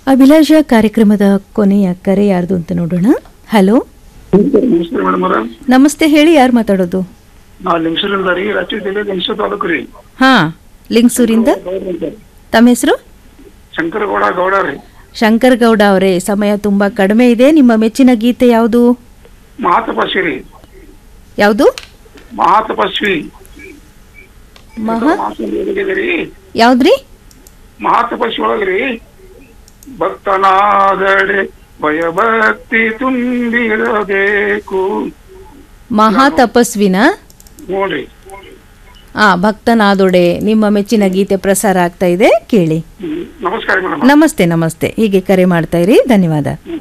ಅಭಿಲಾಷ ಕಾರ್ಯಕ್ರಮದ ಕೊನೆಯ ಕರೆ ಯಾರ್ದು ಅಂತ ನೋಡೋಣ ಹಲೋ ನಮಸ್ತೆ ಮೇಡಮ್ ಅವರ ನಮಸ್ತೆ ಹೇಳಿ ಯಾರು ಮಾತಾಡೋದು ನಾ ಲಿಂಗಸೂರಿಂದ ರೀ ರಾಯಚೂರು ಜಿಲ್ಲೆ ಲಿಂಗಸೂರು ತಾಲೂಕು ರೀ ಹಾ ಲಿಂಗಸೂರಿಂದ ತಮ್ಮ ಹೆಸರು ಶಂಕರಗೌಡ ಗೌಡ ರೀ ಶಂಕರ್ ಗೌಡ ಅವರೇ ಸಮಯ ತುಂಬಾ ಕಡಿಮೆ ಇದೆ ನಿಮ್ಮ ಮೆಚ್ಚಿನ ಗೀತೆ ಯಾವುದು ಮಹಾತಪಸ್ವಿ ರೀ ಯಾವುದು ಮಹಾತಪಸ್ವಿ ಮಹಾ ಒಳಗಿದೆ ರೀ ಯಾವ್ದ್ರಿ ಮಹಾತಪಸ್ವಿ ಒಳಗ್ರಿ ಭಕ್ತನಾದಡೆ ಭಯಭಕ್ತಿ ತುಂಬಿರಬೇಕು ಮಹಾ ತಪಸ್ವಿನ ನೋಡ್ರಿ ಆ ಭಕ್ತನಾದೊಡೆ ನಿಮ್ಮ ಮೆಚ್ಚಿನ ಗೀತೆ ಪ್ರಸಾರ ಆಗ್ತಾ ಇದೆ ಕೇಳಿ ಹ್ಮ್. ನಮಸ್ಕಾರ ಮೇಡಮ್ ನಮಸ್ತೆ ನಮಸ್ತೆ ಹೀಗೆ ಕರೆ ಮಾಡ್ತಾ ಇರಿ ಧನ್ಯವಾದ ಹ್ಮ್.